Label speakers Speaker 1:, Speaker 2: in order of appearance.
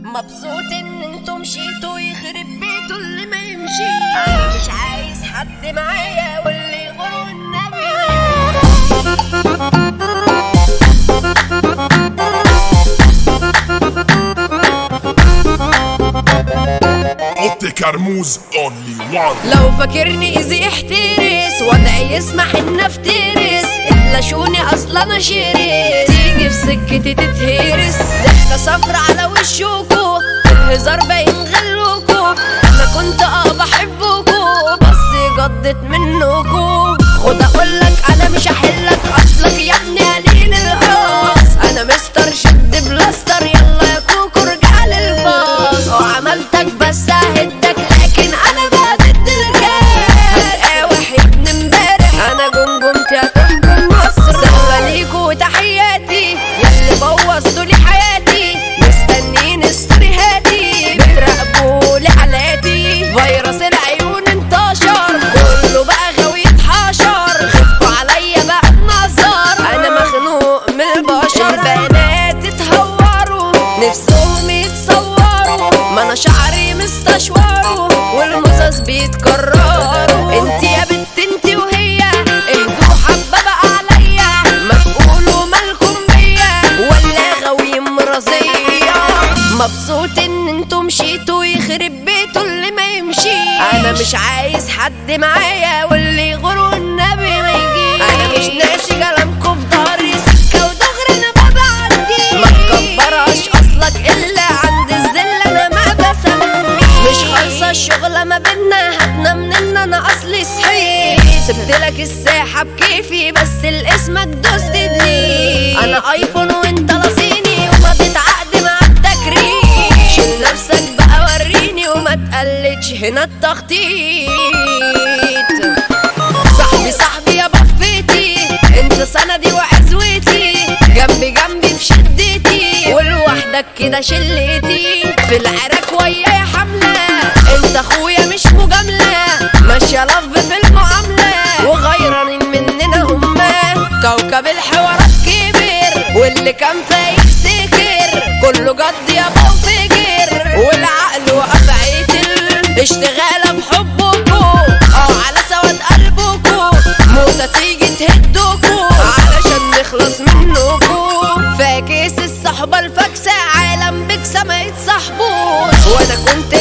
Speaker 1: مبسوط ان انتم مشيتوا يخرب بيته اللي ما يمشي انا مش عايز حد معايا واللي يغور النبي
Speaker 2: اوتي كرموز اونلي وان
Speaker 1: لو فاكرني ايزي احترس وضعي يسمح ان افترس اتلاشوني اصلا انا شرس تيجي في سكتي تتهرس ضحكة صفرة على وشوكو في الهزار باين غلوكو انا كنت اه بحبكو بس جضت منكو خد اقولك انا مش هحلك اصلك يا ابني قليل الحظ انا مستر شد بلاستر يلا يا كوكو ارجع للباص وعملتك بس اهدك لكن انا بقى ضد الجاز هتقاوح يا ابن امبارح انا جمجمتي هتنجم مصر سلام ليكوا وتحياتي ياللي بوظتوا لي حياتي مستنيين ستوريهاتي بتراقبوا لي حالاتي فيروس العيون انتشر كله بقى غاوي يتحشر خفوا عليا بقى النظر انا مخنوق من البشر البنات اتهوروا نفسهم يتصوروا ما انا شعري مستشوره والمصاص بيتكرروا انت يا بنت انت وهي اهدوا حبه بقى عليا ما تقولوا مالكم بيا ولا غاوي مرضيه مبسوط ان انتوا مشيتوا يخرب بيته اللي ما يمشي انا مش عايز حد معايا واللي يغور والنبي ما يجي انا مش ناسي كلامكم في ضهري سكه ودغري انا ببعدي ما تكبرش اصلك الا عند الذل انا ما بسمي مش خالصه الشغله ما بينا هاتنا مننا انا اصلي صحيح سبت لك الساحه بكيفي بس الاسمك دوست دي انا ايفون وانت لصيني وما بتعقد مع التكريم شيل نفسك بقى وريني وما تقلدش هنا التخطيط صاحبي صاحبي يا بفتي انت سندي وعزوتي جنبي جنبي في شدتي ولوحدك كده شلتي في العراك ويايا حملة انت اخويا مش مجاملة ماشية لف في المعاملة وغيرانين مننا هما كوكب الحوارات كبر واللي كان فايق سكر كله جد يا فجر والعقل وقف عيتل اشتغالة بحبكو اه على سواد قلبكو موتة تيجي تهدكو علشان نخلص منكو فاكس الصحبة الفاكسة عالم بكسة ما يتصاحبوش وانا كنت